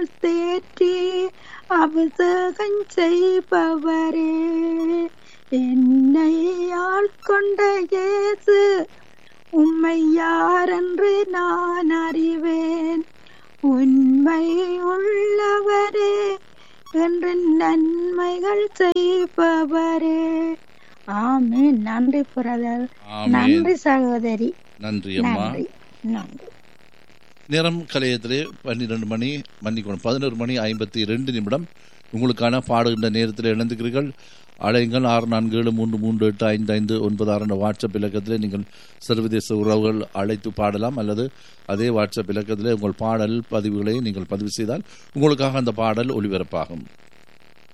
தேற்றி அபிஷேகம் செய்பவரே என்னை ஆட்கொண்ட இயேசு உம்மை யாரென்று நான் அறிவேன் உண்மை உள்ளவரே என்று நன்மைகள் செய்பவரே ஆமென் நன்றி பிரதர் ஆமென். நன்றி சகோதரி நன்றி அம்மா நன்றி நன்றி நேரம் கலையத்திலே பன்னிரண்டு மணி மன்னிக்கணும் பதினோரு மணி ஐம்பத்தி ரெண்டு நிமிடம் உங்களுக்கான பாடுகின்ற நேரத்தில் இணைந்துக்கிறீர்கள் அழையுங்கள் ஆறு நான்கு ஏழு மூன்று மூன்று எட்டு ஐந்து ஐந்து ஒன்பது ஆறு என்ற வாட்ஸ்அப் இலக்கத்திலே நீங்கள் சர்வதேச உறவுகள் அழைத்து பாடலாம் அல்லது அதே வாட்ஸ்அப் இலக்கத்திலே உங்கள் பாடல் பதிவுகளை நீங்கள் பதிவு செய்தால் உங்களுக்காக அந்த பாடல் ஒளிபரப்பாகும்